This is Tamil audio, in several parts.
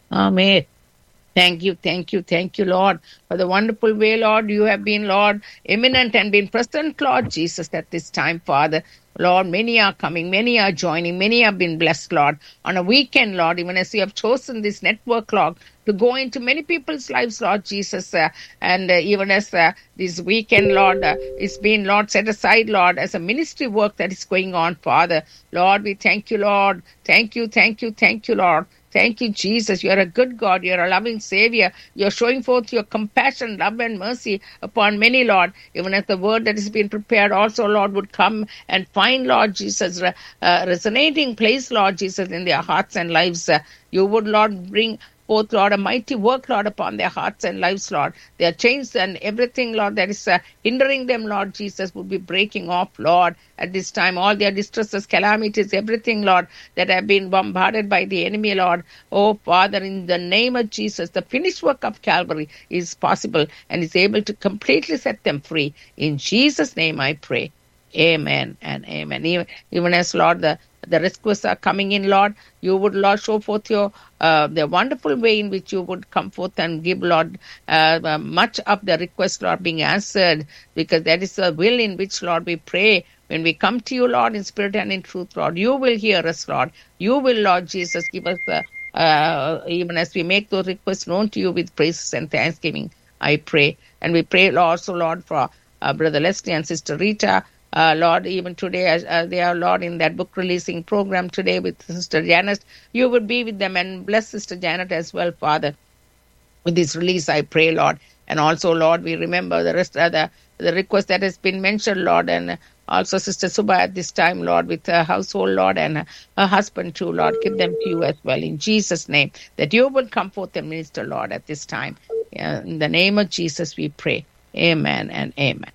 Amen. Thank you, thank you, thank you, Lord, for the wonderful way, Lord. You have been, Lord, eminent and been present, Lord Jesus, at this time, Father. Lord, many are coming, many are joining, many have been blessed, Lord, on a weekend, Lord, even as you have chosen this network, Lord, to go into many people's lives, Lord Jesus, uh, and uh, even as uh, this weekend, Lord, uh, is being, Lord, set aside, Lord, as a ministry work that is going on, Father. Lord, we thank you, Lord. Thank you, thank you, thank you, Lord. Thank you, Jesus. You're a good God. You're a loving Savior. You're showing forth your compassion, love, and mercy upon many, Lord. Even as the word that has been prepared also, Lord, would come and find, Lord Jesus, re- uh, resonating place, Lord Jesus, in their hearts and lives. Uh, you would, Lord, bring forth, Lord, a mighty work, Lord, upon their hearts and lives, Lord. Their chains and everything, Lord, that is uh, hindering them, Lord Jesus, would be breaking off, Lord, at this time. All their distresses, calamities, everything, Lord, that have been bombarded by the enemy, Lord. Oh, Father, in the name of Jesus, the finished work of Calvary is possible and is able to completely set them free. In Jesus' name I pray. Amen and amen. Even, even as Lord, the the requests are coming in, Lord. You would, Lord, show forth your uh, the wonderful way in which you would come forth and give, Lord, uh, uh, much of the request, Lord, being answered, because that is the will in which, Lord, we pray. When we come to you, Lord, in spirit and in truth, Lord, you will hear us, Lord. You will, Lord Jesus, give us the, uh, even as we make those requests known to you with praises and thanksgiving, I pray. And we pray also, Lord, for uh, Brother Leslie and Sister Rita, uh, Lord, even today, as uh, they are, Lord, in that book releasing program today with Sister Janet, you would be with them and bless Sister Janet as well, Father. With this release, I pray, Lord. And also, Lord, we remember the rest of the, the request that has been mentioned, Lord, and also Sister Suba at this time, Lord, with her household, Lord, and her husband too, Lord. Give them to you as well in Jesus' name, that you will come forth and minister, Lord, at this time. In the name of Jesus, we pray. Amen and amen.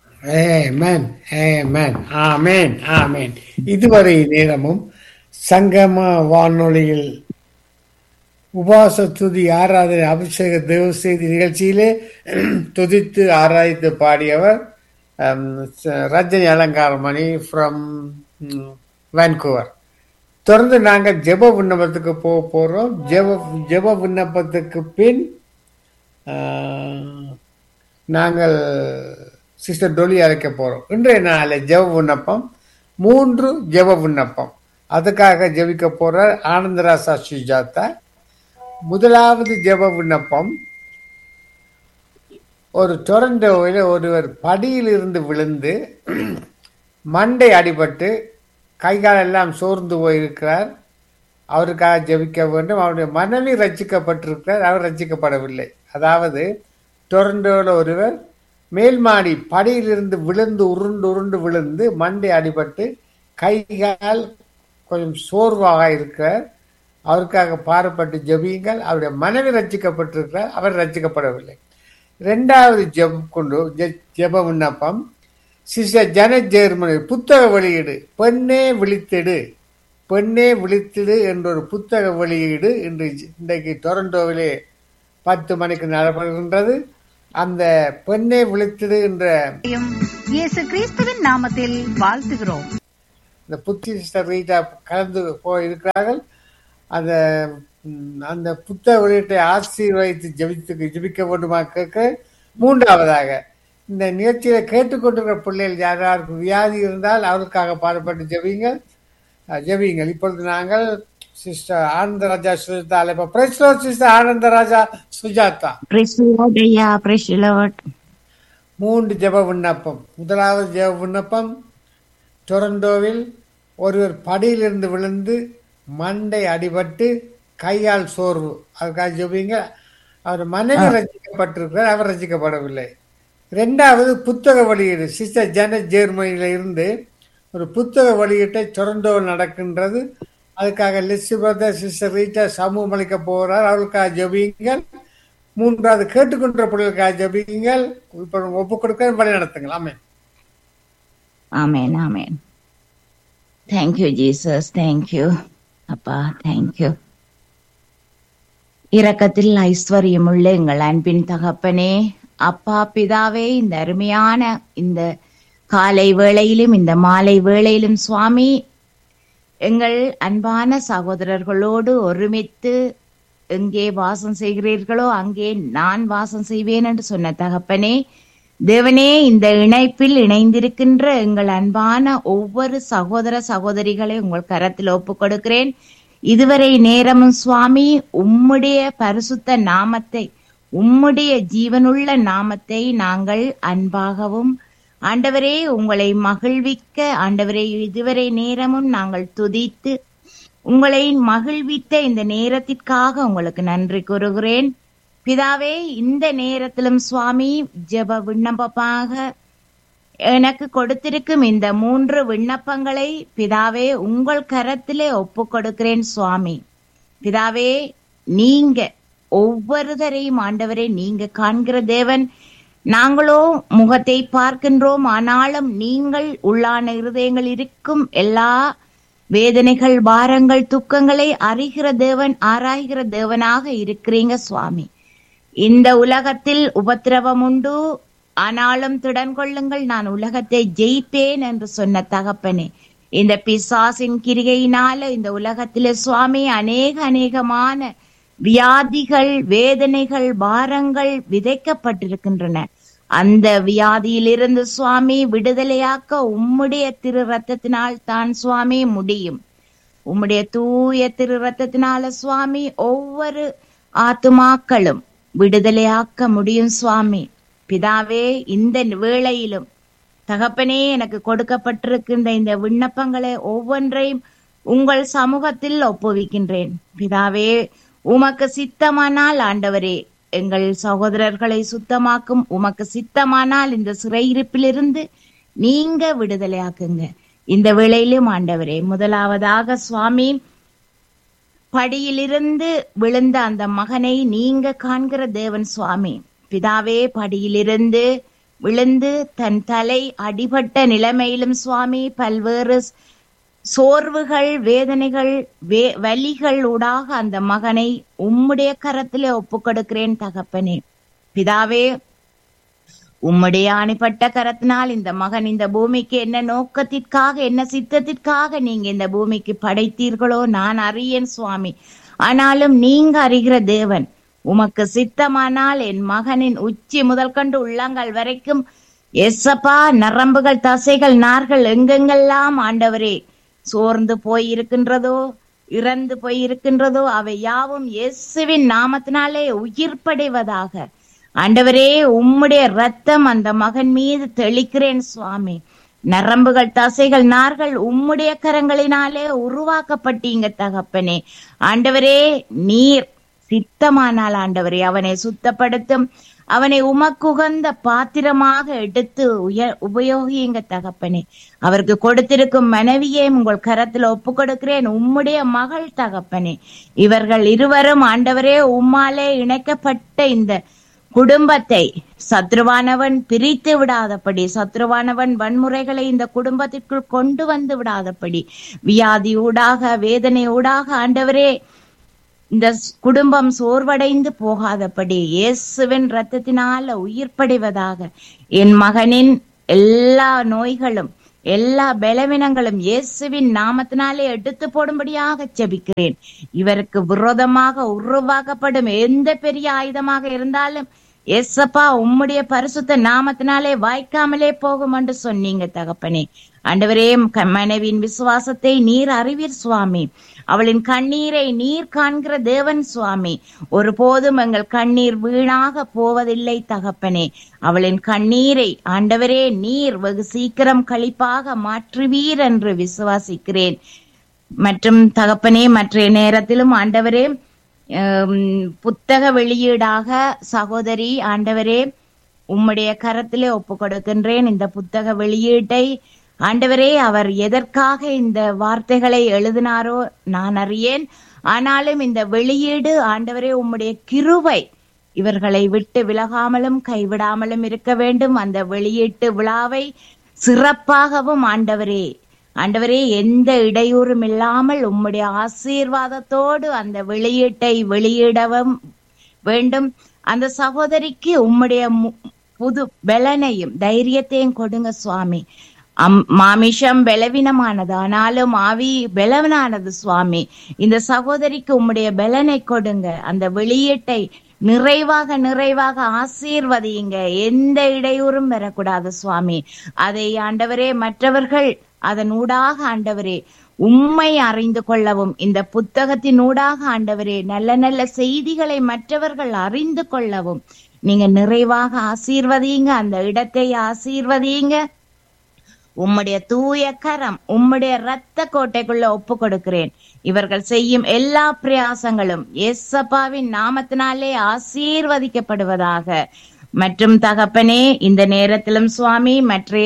ஏமேன் ஏமேன் ஆமேன் ஆமேன் இதுவரை நேரமும் சங்கம வானொலியில் உபாச துதி ஆராதனை அபிஷேக தேவ செய்தி நிகழ்ச்சியிலே துதித்து ஆராய்த்து பாடியவர் ரஜினி அலங்காரமணி ஃப்ரம் வான்கூவர் தொடர்ந்து நாங்கள் ஜெப விண்ணப்பத்துக்கு போக போகிறோம் ஜெப ஜெப விண்ணப்பத்துக்கு பின் நாங்கள் சிஸ்டர் டொலி அழைக்க போறோம் இன்றைய நாளில் ஜெப விண்ணப்பம் மூன்று ஜெப விண்ணப்பம் அதுக்காக ஜெபிக்க போற ஆனந்தராசா சுஜாதா முதலாவது ஜெப விண்ணப்பம் ஒரு டொரண்டோவில் ஒருவர் படியில் இருந்து விழுந்து மண்டை அடிபட்டு கைகால் எல்லாம் சோர்ந்து போயிருக்கிறார் அவருக்காக ஜெபிக்க வேண்டும் அவருடைய மனைவி ரச்சிக்கப்பட்டிருக்கிறார் அவர் ரச்சிக்கப்படவில்லை அதாவது டொரண்டோவில் ஒருவர் மேல் மாடி படியிலிருந்து விழுந்து உருண்டு உருண்டு விழுந்து மண்டை அடிபட்டு கைகால் கொஞ்சம் சோர்வாக இருக்கிறார் அவருக்காக பாரப்பட்டு ஜபியுங்கள் அவருடைய மனைவி ரச்சிக்கப்பட்டிருக்கிறார் அவர் ரச்சிக்கப்படவில்லை இரண்டாவது ஜெப் கொண்டு ஜெப விண்ணப்பம் சிஸ்டர் ஜன ஜெர்மனி புத்தக வெளியீடு பெண்ணே விழித்திடு பெண்ணே விழித்திடு என்ற ஒரு புத்தக வெளியீடு இன்று இன்றைக்கு டொரண்டோவிலே பத்து மணிக்கு நடைபெறுகின்றது அந்த பெண்ணை விழித்திடு என்ற இயேசு கிறிஸ்துவின் நாமத்தில் வாழ்த்துகிறோம் இந்த புத்தி சிஸ்டர் ரீட்டா கலந்து போயிருக்கிறார்கள் அந்த அந்த புத்தக வெளியீட்டை ஆசீர்வதித்து ஜபித்து ஜபிக்க வேண்டுமா கேட்க மூன்றாவதாக இந்த நிகழ்ச்சியில கேட்டுக்கொண்டிருக்கிற பிள்ளைகள் யார் யாருக்கு வியாதி இருந்தால் அவருக்காக பாடுபட்டு ஜபியுங்கள் ஜபியுங்கள் இப்பொழுது நாங்கள் சிஸ்டர் ஆனந்தராஜா சுஜாதா அழைப்போம் பிரைஸ்லோ சிஸ்டர் ஆனந்தராஜா சுஜாதா ஐயா பிரேஷிலவட் மூன்று ஜெப விண்ணப்பம் முதலாவது ஜெப விண்ணப்பம் டொரண்டோவில் ஒருவர் படியிலிருந்து விழுந்து மண்டை அடிபட்டு கையால் சோர்வு அதுக்காக ஜெபிங்க அவர் மனைவி ரசிக்கப்பட்டிருக்கிறார் அவர் ரசிக்கப்படவில்லை ரெண்டாவது புத்தக வெளியீடு சிஸ்டர் ஜன ஜெர்மனியில இருந்து ஒரு புத்தக வெளியீட்டை டொரண்டோவில் நடக்கின்றது அதுக்காக லிஸ்ட் பிரதர் சிஸ்டர் ரீட்டா சமூகம் அளிக்க போகிறார் அவளுக்காக ஜபியுங்கள் மூன்றாவது கேட்டுக்கொண்ட பிள்ளைகளுக்காக ஜபியுங்கள் இப்ப ஒப்பு கொடுக்க வழி நடத்துங்கள் ஆமே ஆமேன் ஆமேன் தேங்க்யூ ஜீசஸ் தேங்க்யூ அப்பா தேங்க்யூ இரக்கத்தில் ஐஸ்வர்யம் உள்ள எங்கள் அன்பின் தகப்பனே அப்பா பிதாவே இந்த அருமையான இந்த காலை வேளையிலும் இந்த மாலை வேளையிலும் சுவாமி எங்கள் அன்பான சகோதரர்களோடு ஒருமித்து எங்கே வாசம் செய்கிறீர்களோ அங்கே நான் வாசம் செய்வேன் என்று சொன்ன தகப்பனே தேவனே இந்த இணைப்பில் இணைந்திருக்கின்ற எங்கள் அன்பான ஒவ்வொரு சகோதர சகோதரிகளை உங்கள் கரத்தில் ஒப்புக் கொடுக்கிறேன் இதுவரை நேரமும் சுவாமி உம்முடைய பரிசுத்த நாமத்தை உம்முடைய ஜீவனுள்ள நாமத்தை நாங்கள் அன்பாகவும் ஆண்டவரே உங்களை மகிழ்விக்க ஆண்டவரே இதுவரை நேரமும் நாங்கள் துதித்து உங்களை மகிழ்வித்த இந்த நேரத்திற்காக உங்களுக்கு நன்றி கூறுகிறேன் பிதாவே இந்த நேரத்திலும் சுவாமி ஜெப விண்ணப்பமாக எனக்கு கொடுத்திருக்கும் இந்த மூன்று விண்ணப்பங்களை பிதாவே உங்கள் கரத்திலே ஒப்பு கொடுக்கிறேன் சுவாமி பிதாவே நீங்க ஒவ்வொருதரையும் ஆண்டவரே நீங்க காண்கிற தேவன் நாங்களோ முகத்தை பார்க்கின்றோம் ஆனாலும் நீங்கள் உள்ளான இருதயங்கள் இருக்கும் எல்லா வேதனைகள் பாரங்கள் துக்கங்களை அறிகிற தேவன் ஆராய்கிற தேவனாக இருக்கிறீங்க சுவாமி இந்த உலகத்தில் உபத்திரவம் உண்டு ஆனாலும் திடன் கொள்ளுங்கள் நான் உலகத்தை ஜெயிப்பேன் என்று சொன்ன தகப்பனே இந்த பிசாசின் கிரிகையினால இந்த உலகத்திலே சுவாமி அநேக அநேகமான வியாதிகள் வேதனைகள் பாரங்கள் விதைக்கப்பட்டிருக்கின்றன அந்த வியாதியிலிருந்து சுவாமி விடுதலையாக்க உம்முடைய திரு ரத்தத்தினால் தான் சுவாமி முடியும் உம்முடைய தூய திரு ரத்தத்தினால சுவாமி ஒவ்வொரு ஆத்துமாக்களும் விடுதலையாக்க முடியும் சுவாமி பிதாவே இந்த வேளையிலும் தகப்பனே எனக்கு கொடுக்கப்பட்டிருக்கின்ற இந்த விண்ணப்பங்களை ஒவ்வொன்றையும் உங்கள் சமூகத்தில் ஒப்புவிக்கின்றேன் பிதாவே உமக்கு சித்தமானால் ஆண்டவரே எங்கள் சகோதரர்களை சுத்தமாக்கும் உமக்கு சித்தமானால் இந்த சிறையிருப்பிலிருந்து நீங்க விடுதலையாக்குங்க இந்த வேளையிலும் ஆண்டவரே முதலாவதாக சுவாமி படியிலிருந்து விழுந்த அந்த மகனை நீங்க காண்கிற தேவன் சுவாமி பிதாவே படியிலிருந்து விழுந்து தன் தலை அடிபட்ட நிலைமையிலும் சுவாமி பல்வேறு சோர்வுகள் வேதனைகள் வே வலிகள் ஊடாக அந்த மகனை உம்முடைய கரத்திலே ஒப்புக் கொடுக்கிறேன் தகப்பனே பிதாவே உம்முடைய அணிப்பட்ட கரத்தினால் இந்த மகன் இந்த பூமிக்கு என்ன நோக்கத்திற்காக என்ன சித்தத்திற்காக நீங்க இந்த பூமிக்கு படைத்தீர்களோ நான் அறியேன் சுவாமி ஆனாலும் நீங்க அறிகிற தேவன் உமக்கு சித்தமானால் என் மகனின் உச்சி முதல் கண்டு உள்ளங்கள் வரைக்கும் எஸ்ஸப்பா நரம்புகள் தசைகள் நார்கள் எங்கெங்கெல்லாம் ஆண்டவரே சோர்ந்து போய் இருக்கின்றதோ இறந்து போய் இருக்கின்றதோ அவை யாவும் இயேசுவின் நாமத்தினாலே உயிர்ப்படைவதாக ஆண்டவரே உம்முடைய ரத்தம் அந்த மகன் மீது தெளிக்கிறேன் சுவாமி நரம்புகள் தசைகள் நார்கள் உம்முடைய கரங்களினாலே உருவாக்கப்பட்டீங்க தகப்பனே ஆண்டவரே நீர் சித்தமானால் ஆண்டவரே அவனை சுத்தப்படுத்தும் அவனை உமக்குகந்த பாத்திரமாக எடுத்து உய உபயோகியுங்க தகப்பனே அவருக்கு கொடுத்திருக்கும் மனைவியை உங்கள் கரத்தில் ஒப்பு கொடுக்கிறேன் உம்முடைய மகள் தகப்பனே இவர்கள் இருவரும் ஆண்டவரே உம்மாலே இணைக்கப்பட்ட இந்த குடும்பத்தை சத்ருவானவன் பிரித்து விடாதபடி சத்ருவானவன் வன்முறைகளை இந்த குடும்பத்திற்குள் கொண்டு வந்து விடாதபடி வியாதி ஊடாக வேதனை ஊடாக ஆண்டவரே இந்த குடும்பம் சோர்வடைந்து போகாதபடி இயேசுவின் ரத்தத்தினால உயிர்ப்படைவதாக என் மகனின் எல்லா நோய்களும் எல்லா பலவீனங்களும் இயேசுவின் நாமத்தினாலே எடுத்து போடும்படியாக செபிக்கிறேன் இவருக்கு விரோதமாக உருவாக்கப்படும் எந்த பெரிய ஆயுதமாக இருந்தாலும் எஸ்ஸப்பா உம்முடைய பரிசுத்த நாமத்தினாலே வாய்க்காமலே போகும் என்று சொன்னீங்க தகப்பனே ஆண்டவரே மனைவியின் விசுவாசத்தை நீர் அறிவீர் சுவாமி அவளின் கண்ணீரை நீர் காண்கிற தேவன் சுவாமி ஒருபோதும் எங்கள் கண்ணீர் வீணாக போவதில்லை தகப்பனே அவளின் கண்ணீரை ஆண்டவரே நீர் வெகு சீக்கிரம் கழிப்பாக மாற்றுவீர் என்று விசுவாசிக்கிறேன் மற்றும் தகப்பனே மற்ற நேரத்திலும் ஆண்டவரே புத்தக வெளியீடாக சகோதரி ஆண்டவரே உம்முடைய கரத்திலே ஒப்பு கொடுக்கின்றேன் இந்த புத்தக வெளியீட்டை ஆண்டவரே அவர் எதற்காக இந்த வார்த்தைகளை எழுதினாரோ நான் அறியேன் ஆனாலும் இந்த வெளியீடு ஆண்டவரே உம்முடைய கிருவை இவர்களை விட்டு விலகாமலும் கைவிடாமலும் இருக்க வேண்டும் அந்த வெளியீட்டு விழாவை சிறப்பாகவும் ஆண்டவரே ஆண்டவரே எந்த இடையூறும் இல்லாமல் உம்முடைய ஆசீர்வாதத்தோடு அந்த வெளியீட்டை வெளியிடவும் வேண்டும் அந்த சகோதரிக்கு உம்முடைய புது பலனையும் தைரியத்தையும் கொடுங்க சுவாமி அம் மாமிஷம் பலவீனமானது ஆனாலும் ஆவி பலவனானது சுவாமி இந்த சகோதரிக்கு உம்முடைய பலனை கொடுங்க அந்த வெளியீட்டை நிறைவாக நிறைவாக ஆசீர்வதியுங்க எந்த இடையூறும் வரக்கூடாது சுவாமி அதை ஆண்டவரே மற்றவர்கள் அதன் ஊடாக ஆண்டவரே உம்மை அறிந்து கொள்ளவும் இந்த புத்தகத்தின் ஊடாக ஆண்டவரே நல்ல நல்ல செய்திகளை மற்றவர்கள் அறிந்து கொள்ளவும் நீங்க நிறைவாக ஆசீர்வதியுங்க அந்த இடத்தை ஆசீர்வதியுங்க உம்முடைய தூய கரம் உம்முடைய இரத்த கோட்டைக்குள்ள ஒப்பு கொடுக்கிறேன் இவர்கள் செய்யும் எல்லா பிரயாசங்களும் எஸ்ஸப்பாவின் நாமத்தினாலே ஆசீர்வதிக்கப்படுவதாக மற்றும் தகப்பனே இந்த நேரத்திலும் சுவாமி மற்றைய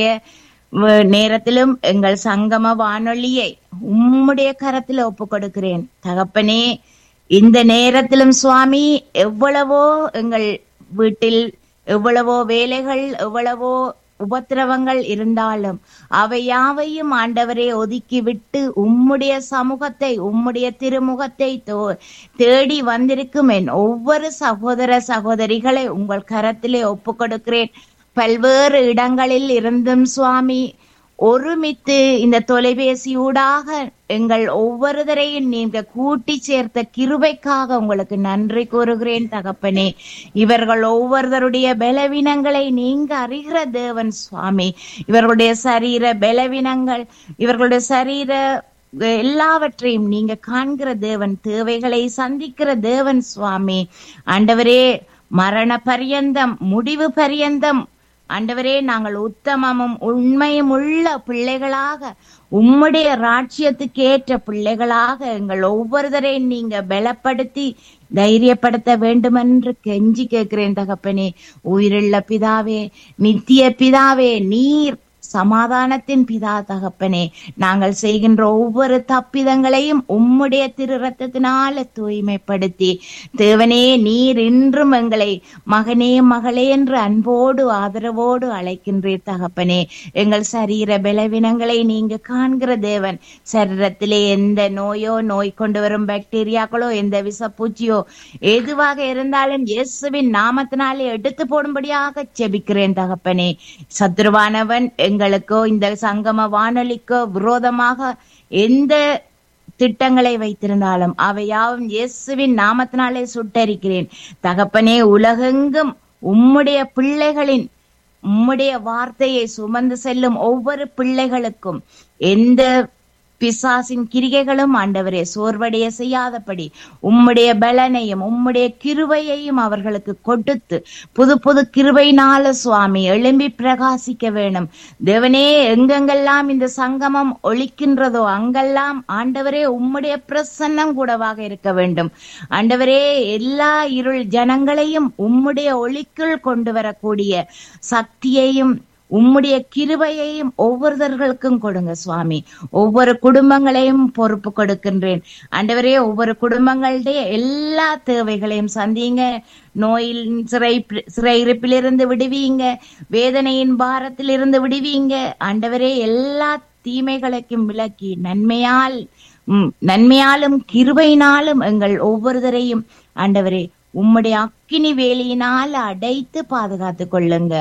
வ- நேரத்திலும் எங்கள் சங்கம வானொலியை உம்முடைய கரத்துல ஒப்பு கொடுக்கிறேன் தகப்பனே இந்த நேரத்திலும் சுவாமி எவ்வளவோ எங்கள் வீட்டில் எவ்வளவோ வேலைகள் எவ்வளவோ உபத்திரவங்கள் இருந்தாலும் அவை யாவையும் ஆண்டவரே ஒதுக்கி விட்டு உம்முடைய சமூகத்தை உம்முடைய திருமுகத்தை தோ- தேடி வந்திருக்கும் என் ஒவ்வொரு சகோதர சகோதரிகளை உங்கள் கரத்திலே ஒப்பு கொடுக்கிறேன் பல்வேறு இடங்களில் இருந்தும் சுவாமி ஒருமித்து இந்த தொலைபேசியூடாக எங்கள் ஒவ்வொருவரையும் நீங்க கூட்டி சேர்த்த கிருபைக்காக உங்களுக்கு நன்றி கூறுகிறேன் தகப்பனே இவர்கள் ஒவ்வொருவருடைய பலவீனங்களை நீங்க அறிகிற தேவன் சுவாமி இவர்களுடைய சரீர பலவீனங்கள் இவர்களுடைய சரீர எல்லாவற்றையும் நீங்க காண்கிற தேவன் தேவைகளை சந்திக்கிற தேவன் சுவாமி ஆண்டவரே மரண பரியந்தம் முடிவு பரியந்தம் ஆண்டவரே நாங்கள் உத்தமமும் உண்மையும் உள்ள பிள்ளைகளாக உம்முடைய ராட்சியத்துக்கு ஏற்ற பிள்ளைகளாக எங்கள் ஒவ்வொருவரையும் நீங்க பலப்படுத்தி தைரியப்படுத்த வேண்டுமென்று கெஞ்சி கேட்கிறேன் தகப்பனே உயிருள்ள பிதாவே நித்திய பிதாவே நீர் சமாதானத்தின் பிதா தகப்பனே நாங்கள் செய்கின்ற ஒவ்வொரு தப்பிதங்களையும் உம்முடைய திரு ரத்தத்தினால தூய்மைப்படுத்தி தேவனே நீர் இன்றும் எங்களை மகனே மகளே என்று அன்போடு ஆதரவோடு அழைக்கின்றீர் தகப்பனே எங்கள் சரீர பலவீனங்களை நீங்க காண்கிற தேவன் சரீரத்திலே எந்த நோயோ நோய் கொண்டு வரும் பாக்டீரியாக்களோ எந்த விஷப்பூச்சியோ எதுவாக இருந்தாலும் இயேசுவின் நாமத்தினாலே எடுத்து போடும்படியாக செபிக்கிறேன் தகப்பனே சத்ருவானவன் எங்களுக்கோ இந்த சங்கம வானொலிக்கோ விரோதமாக எந்த திட்டங்களை வைத்திருந்தாலும் அவையாவும் இயேசுவின் நாமத்தினாலே சுட்டரிக்கிறேன் தகப்பனே உலகெங்கும் உம்முடைய பிள்ளைகளின் உம்முடைய வார்த்தையை சுமந்து செல்லும் ஒவ்வொரு பிள்ளைகளுக்கும் எந்த பிசாசின் கிரிகைகளும் ஆண்டவரே சோர்வடைய செய்யாதபடி உம்முடைய பலனையும் உம்முடைய கிருபையையும் அவர்களுக்கு கொடுத்து புது புது கிருபையினால சுவாமி எழும்பி பிரகாசிக்க வேணும் தேவனே எங்கெங்கெல்லாம் இந்த சங்கமம் ஒழிக்கின்றதோ அங்கெல்லாம் ஆண்டவரே உம்முடைய பிரசன்னம் கூடவாக இருக்க வேண்டும் ஆண்டவரே எல்லா இருள் ஜனங்களையும் உம்முடைய ஒளிக்குள் கொண்டு வரக்கூடிய சக்தியையும் உம்முடைய கிருபையையும் ஒவ்வொருத்தர்களுக்கும் கொடுங்க சுவாமி ஒவ்வொரு குடும்பங்களையும் பொறுப்பு கொடுக்கின்றேன் ஆண்டவரே ஒவ்வொரு குடும்பங்களுடைய எல்லா தேவைகளையும் சந்திங்க நோயில் சிறை சிறையிருப்பிலிருந்து விடுவீங்க வேதனையின் பாரத்திலிருந்து விடுவீங்க ஆண்டவரே எல்லா தீமைகளுக்கும் விலக்கி நன்மையால் ம், நன்மையாலும் கிருபையினாலும் எங்கள் ஒவ்வொருத்தரையும் ஆண்டவரே உம்முடைய அக்கினி வேலியினால் அடைத்து பாதுகாத்துக் கொள்ளுங்க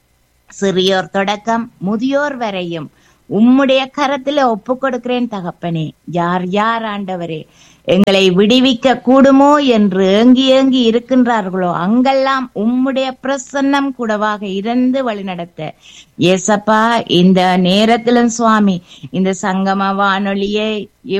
சிறியோர் தொடக்கம் முதியோர் வரையும் உம்முடைய கரத்துல ஒப்பு கொடுக்கிறேன் தகப்பனே யார் யார் ஆண்டவரே எங்களை விடுவிக்க கூடுமோ என்று ஏங்கி ஏங்கி இருக்கின்றார்களோ அங்கெல்லாம் உம்முடைய பிரசன்னம் கூடவாக இருந்து வழிநடத்த ஏசப்பா இந்த நேரத்திலும் சுவாமி இந்த சங்கம வானொலியை